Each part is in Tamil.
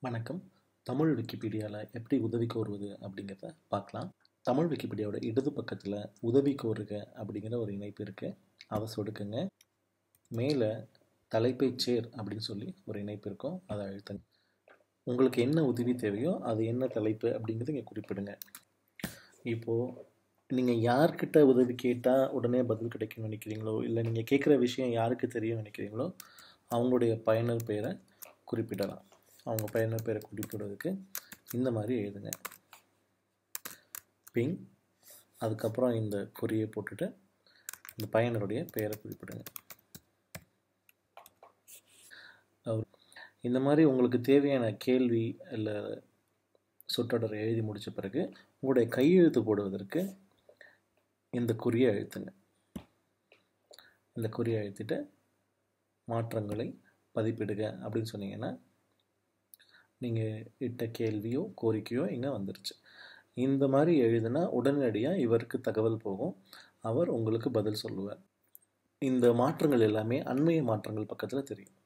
வணக்கம் தமிழ் விக்கிபீடியாவில் எப்படி உதவி கோருவது அப்படிங்கிறத பார்க்கலாம் தமிழ் விக்கிபீடியாவோட இடது பக்கத்தில் உதவி கோருக அப்படிங்கிற ஒரு இணைப்பு இருக்குது அதை சொடுக்குங்க மேலே தலைப்பை சேர் அப்படின்னு சொல்லி ஒரு இணைப்பு இருக்கும் அதை அழுத்துங்க உங்களுக்கு என்ன உதவி தேவையோ அது என்ன தலைப்பு அப்படிங்கிறத இங்கே குறிப்பிடுங்க இப்போது நீங்கள் யார்கிட்ட உதவி கேட்டால் உடனே பதில் கிடைக்கும்னு நினைக்கிறீங்களோ இல்லை நீங்கள் கேட்குற விஷயம் யாருக்கு தெரியும் நினைக்கிறீங்களோ அவங்களுடைய பயனர் பெயரை குறிப்பிடலாம் அவங்க பயனர் பெயரை குறிப்பிடுறதுக்கு இந்த மாதிரி எழுதுங்க பிங் அதுக்கப்புறம் இந்த குறியை போட்டுட்டு இந்த பயனருடைய பெயரை குறிப்பிடுங்க அவர் இந்த மாதிரி உங்களுக்கு தேவையான கேள்வி இல்லை சொற்றொடரை எழுதி முடித்த பிறகு உங்களுடைய கையெழுத்து போடுவதற்கு இந்த குறியை அழுத்துங்க இந்த குறியை அழுத்திட்டு மாற்றங்களை பதிப்பிடுக அப்படின்னு சொன்னீங்கன்னா நீங்கள் இட்ட கேள்வியோ கோரிக்கையோ இங்கே வந்துருச்சு இந்த மாதிரி எழுதுனா உடனடியாக இவருக்கு தகவல் போகும் அவர் உங்களுக்கு பதில் சொல்லுவார் இந்த மாற்றங்கள் எல்லாமே அண்மைய மாற்றங்கள் பக்கத்தில் தெரியும்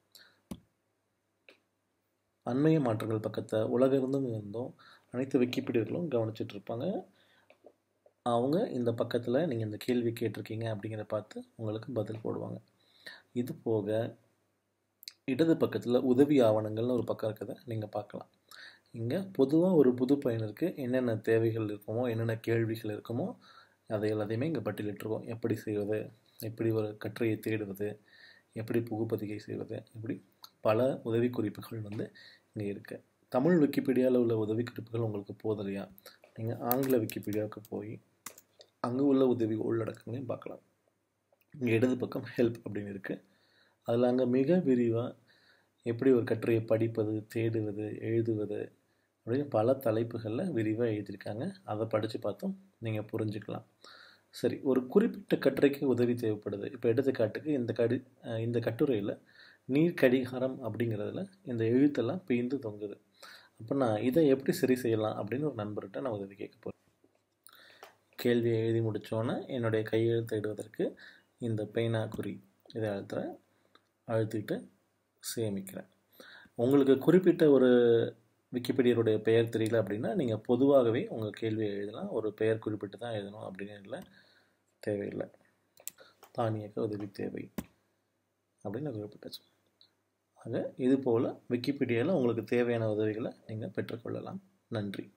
அண்மைய மாற்றங்கள் பக்கத்தை உலக இருந்தும் இருந்தும் அனைத்து விக்கிபீடியர்களும் கவனிச்சிட்டு இருப்பாங்க அவங்க இந்த பக்கத்தில் நீங்கள் இந்த கேள்வி கேட்டிருக்கீங்க அப்படிங்கிறத பார்த்து உங்களுக்கு பதில் போடுவாங்க இது போக இடது பக்கத்தில் உதவி ஆவணங்கள்னு ஒரு பக்கம் இருக்கிறத நீங்கள் பார்க்கலாம் இங்கே பொதுவாக ஒரு புது பயனருக்கு என்னென்ன தேவைகள் இருக்குமோ என்னென்ன கேள்விகள் இருக்குமோ அதை எல்லாத்தையுமே இங்கே பட்டியலிட்டுருக்கோம் எப்படி செய்வது எப்படி ஒரு கட்டுரையை தேடுவது எப்படி புகுப்பதிகை செய்வது இப்படி பல உதவி குறிப்புகள் வந்து இங்கே இருக்குது தமிழ் விக்கிபீடியாவில் உள்ள உதவி குறிப்புகள் உங்களுக்கு போதலையா நீங்கள் ஆங்கில விக்கிபீடியாவுக்கு போய் அங்கே உள்ள உதவி உள்ளடக்கங்களையும் பார்க்கலாம் இங்கே இடது பக்கம் ஹெல்ப் அப்படின்னு இருக்குது அதில் அங்கே மிக விரிவாக எப்படி ஒரு கட்டுரையை படிப்பது தேடுவது எழுதுவது அப்படின்னு பல தலைப்புகளில் விரிவாக எழுதியிருக்காங்க அதை படித்து பார்த்தோம் நீங்கள் புரிஞ்சுக்கலாம் சரி ஒரு குறிப்பிட்ட கட்டுரைக்கு உதவி தேவைப்படுது இப்போ எடுத்துக்காட்டுக்கு இந்த கடி இந்த கட்டுரையில் நீர் கடிகாரம் அப்படிங்கிறதுல இந்த எழுத்தெல்லாம் பெய்ந்து தொங்குது அப்போ நான் இதை எப்படி சரி செய்யலாம் அப்படின்னு ஒரு நண்பர்கிட்ட நான் உதவி கேட்க போகிறேன் கேள்வியை எழுதி முடித்தோன்னே என்னுடைய கையெழுத்து இடுவதற்கு இந்த பெயினா குறி இதை அழுத்துறேன் அழுத்திட்டு சேமிக்கிறேன் உங்களுக்கு குறிப்பிட்ட ஒரு விக்கிபீடியருடைய பெயர் தெரியல அப்படின்னா நீங்கள் பொதுவாகவே உங்கள் கேள்வியை எழுதலாம் ஒரு பெயர் குறிப்பிட்டு தான் எழுதணும் அப்படின்னு இல்லை தேவையில்லை தானியக்க உதவி தேவை அப்படின்னு குறிப்பிட்டாச்சு ஆக இது போல் விக்கிபீடியாவில் உங்களுக்கு தேவையான உதவிகளை நீங்கள் பெற்றுக்கொள்ளலாம் நன்றி